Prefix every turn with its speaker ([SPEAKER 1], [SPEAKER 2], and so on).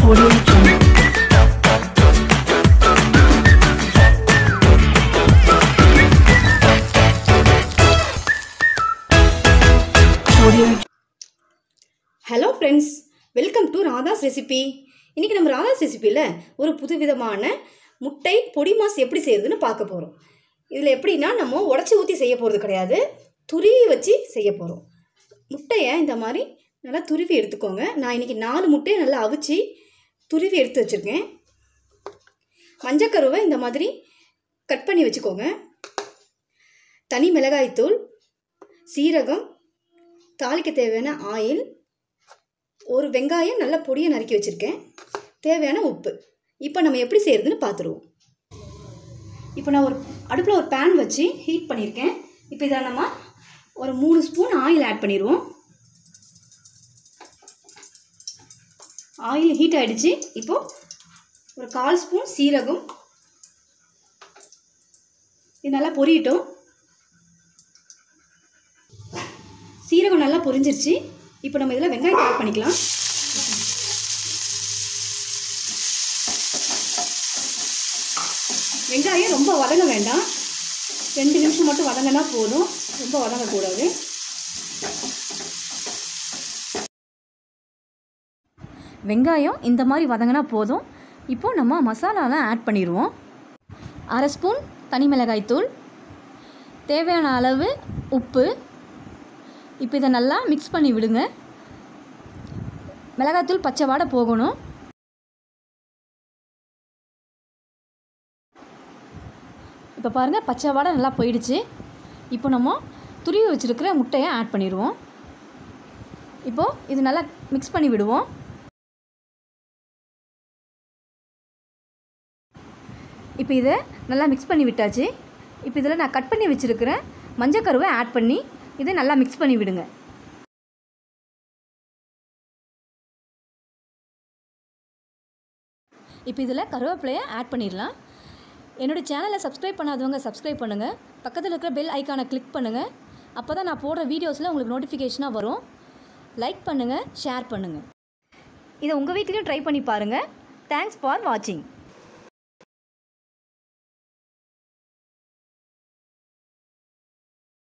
[SPEAKER 1] Audio Jungle. Audio
[SPEAKER 2] hello friends welcome to Radha's recipe இன்றைக்கி நம்ம ராதாஸ் ரெசிப்பியில் ஒரு புதுவிதமான முட்டை பொடி மாஸ் எப்படி செய்கிறதுன்னு பார்க்க போகிறோம் இதில் எப்படின்னா நம்ம உடச்சி ஊற்றி செய்ய போகிறது கிடையாது துருவி வச்சு செய்ய போகிறோம் முட்டையை இந்த மாதிரி நல்லா துருவி எடுத்துக்கோங்க நான் இன்றைக்கி நாலு முட்டையை நல்லா அவிச்சு துருவி எடுத்து வச்சுருக்கேன் மஞ்சக்கருவை இந்த மாதிரி கட் பண்ணி வச்சுக்கோங்க தனி மிளகாய்த்தூள் சீரகம் தாளிக்க தேவையான ஆயில் ஒரு வெங்காயம் நல்ல பொடியை நறுக்கி வச்சுருக்கேன் தேவையான உப்பு இப்போ நம்ம எப்படி செய்கிறதுன்னு பார்த்துருவோம் இப்போ நான் ஒரு அடுப்பில் ஒரு பேன் வச்சு ஹீட் பண்ணியிருக்கேன் இப்போ இதை நம்ம ஒரு மூணு ஸ்பூன் ஆயில் ஆட் பண்ணிடுவோம் ஆயில் ஹீட் ஆகிடுச்சு இப்போது ஒரு கால் ஸ்பூன் சீரகம் இது நல்லா பொரியட்டும் சீரகம் நல்லா பொரிஞ்சிருச்சு இப்போ நம்ம இதில் வெங்காயம் ஆட் பண்ணிக்கலாம் வெங்காயம் ரொம்ப வதங்க வேண்டாம் ரெண்டு நிமிஷம் மட்டும் வதங்கினா போதும் ரொம்ப வதங்கக்கூடாது வெங்காயம் இந்த மாதிரி வதங்கினா போதும் இப்போது நம்ம மசாலாலாம் ஆட் பண்ணிடுவோம் அரை ஸ்பூன் தனி மிளகாய் தூள் தேவையான அளவு உப்பு இப்போ இதை நல்லா மிக்ஸ் பண்ணி விடுங்க மிளகாத்தூள் பச்சை வாடை போகணும் இப்போ பாருங்கள் பச்சை வாடை நல்லா போயிடுச்சு இப்போ நம்ம துருவி வச்சுருக்கிற முட்டையை ஆட் பண்ணிடுவோம் இப்போது இது நல்லா மிக்ஸ் பண்ணி விடுவோம் இப்போ இதை நல்லா மிக்ஸ் பண்ணி விட்டாச்சு இப்போ இதில் நான் கட் பண்ணி வச்சுருக்கிற மஞ்சக்கருவை ஆட் பண்ணி இதை நல்லா மிக்ஸ் பண்ணி விடுங்க இப்போ இதில் கருவேப்பிலையை ஆட் பண்ணிடலாம் என்னோடய சேனலை சப்ஸ்கிரைப் பண்ணாதவங்க சப்ஸ்கிரைப் பண்ணுங்கள் பக்கத்தில் இருக்கிற பெல் ஐக்கானை கிளிக் பண்ணுங்கள் அப்போ தான் நான் போடுற வீடியோஸில் உங்களுக்கு நோட்டிஃபிகேஷனாக வரும் லைக் பண்ணுங்கள் ஷேர் பண்ணுங்கள் இதை உங்கள் வீட்லேயும் ட்ரை பண்ணி பாருங்கள் தேங்க்ஸ் ஃபார் வாட்சிங்